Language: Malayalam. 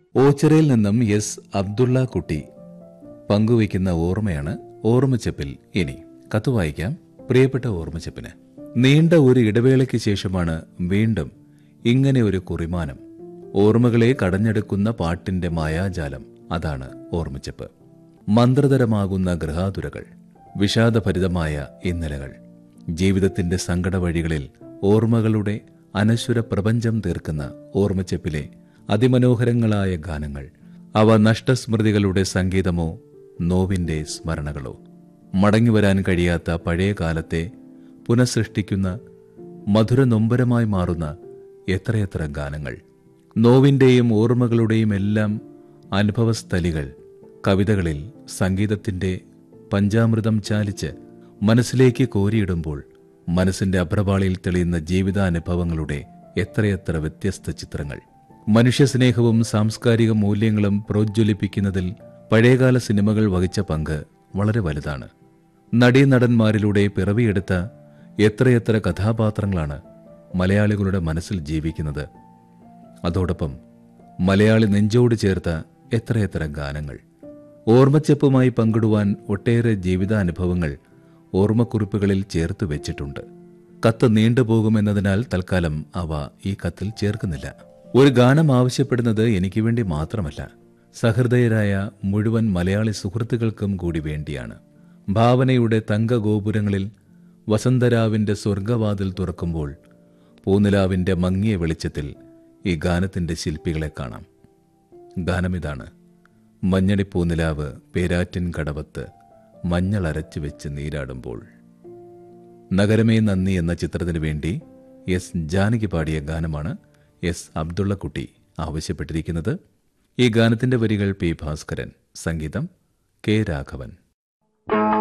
ഓച്ചിറയിൽ നിന്നും എസ് അബ്ദുള്ള കുട്ടി പങ്കുവയ്ക്കുന്ന ഓർമ്മയാണ് ഓർമ്മച്ചപ്പിൽ ഇനി കത്ത് വായിക്കാം പ്രിയപ്പെട്ട ഓർമ്മച്ചപ്പിന് നീണ്ട ഒരു ഇടവേളയ്ക്ക് ശേഷമാണ് വീണ്ടും ഇങ്ങനെ ഒരു കുറിമാനം ഓർമ്മകളെ കടഞ്ഞെടുക്കുന്ന പാട്ടിന്റെ മായാജാലം അതാണ് ഓർമ്മച്ചപ്പ് മന്ത്രതരമാകുന്ന ഗൃഹാതുരകൾ വിഷാദഭരിതമായ ഇന്നലകൾ ജീവിതത്തിന്റെ സങ്കട വഴികളിൽ ഓർമ്മകളുടെ അനശ്വര പ്രപഞ്ചം തീർക്കുന്ന ഓർമ്മച്ചപ്പിലെ അതിമനോഹരങ്ങളായ ഗാനങ്ങൾ അവ നഷ്ടസ്മൃതികളുടെ സംഗീതമോ നോവിന്റെ സ്മരണകളോ മടങ്ങിവരാൻ കഴിയാത്ത പഴയ കാലത്തെ പുനഃസൃഷ്ടിക്കുന്ന മധുര നൊമ്പരമായി മാറുന്ന എത്രയെത്ര ഗാനങ്ങൾ നോവിന്റെയും ഓർമ്മകളുടെയും എല്ലാം അനുഭവസ്ഥലികൾ കവിതകളിൽ സംഗീതത്തിന്റെ പഞ്ചാമൃതം ചാലിച്ച് മനസ്സിലേക്ക് കോരിയിടുമ്പോൾ മനസ്സിന്റെ അഭ്രപാളിയിൽ തെളിയുന്ന ജീവിതാനുഭവങ്ങളുടെ എത്രയെത്ര വ്യത്യസ്ത ചിത്രങ്ങൾ മനുഷ്യസ്നേഹവും സാംസ്കാരിക മൂല്യങ്ങളും പ്രോജ്വലിപ്പിക്കുന്നതിൽ പഴയകാല സിനിമകൾ വഹിച്ച പങ്ക് വളരെ വലുതാണ് നടീനടന്മാരിലൂടെ പിറവിയെടുത്ത എത്രയെത്ര കഥാപാത്രങ്ങളാണ് മലയാളികളുടെ മനസ്സിൽ ജീവിക്കുന്നത് അതോടൊപ്പം മലയാളി നെഞ്ചോട് ചേർത്ത എത്രയെത്ര ഗാനങ്ങൾ ഓർമ്മച്ചെപ്പുമായി പങ്കിടുവാൻ ഒട്ടേറെ ജീവിതാനുഭവങ്ങൾ ഓർമ്മക്കുറിപ്പുകളിൽ ചേർത്ത് വെച്ചിട്ടുണ്ട് കത്ത് നീണ്ടുപോകുമെന്നതിനാൽ തൽക്കാലം അവ ഈ കത്തിൽ ചേർക്കുന്നില്ല ഒരു ഗാനം ആവശ്യപ്പെടുന്നത് എനിക്ക് വേണ്ടി മാത്രമല്ല സഹൃദയരായ മുഴുവൻ മലയാളി സുഹൃത്തുക്കൾക്കും കൂടി വേണ്ടിയാണ് ഭാവനയുടെ തങ്കഗോപുരങ്ങളിൽ വസന്തരാവിന്റെ സ്വർഗവാതിൽ തുറക്കുമ്പോൾ പൂനിലാവിന്റെ മങ്ങിയ വെളിച്ചത്തിൽ ഈ ഗാനത്തിന്റെ ശില്പികളെ കാണാം ഗാനമിതാണ് മഞ്ഞണിപ്പൂനിലാവ് പേരാറ്റിൻ കടവത്ത് മഞ്ഞളരച്ചു വെച്ച് നീരാടുമ്പോൾ നഗരമേ നന്ദി എന്ന ചിത്രത്തിനു വേണ്ടി എസ് ജാനകി പാടിയ ഗാനമാണ് എസ് അബ്ദുള്ളക്കുട്ടി ആവശ്യപ്പെട്ടിരിക്കുന്നത് ഈ ഗാനത്തിന്റെ വരികൾ പി ഭാസ്കരൻ സംഗീതം കെ രാഘവൻ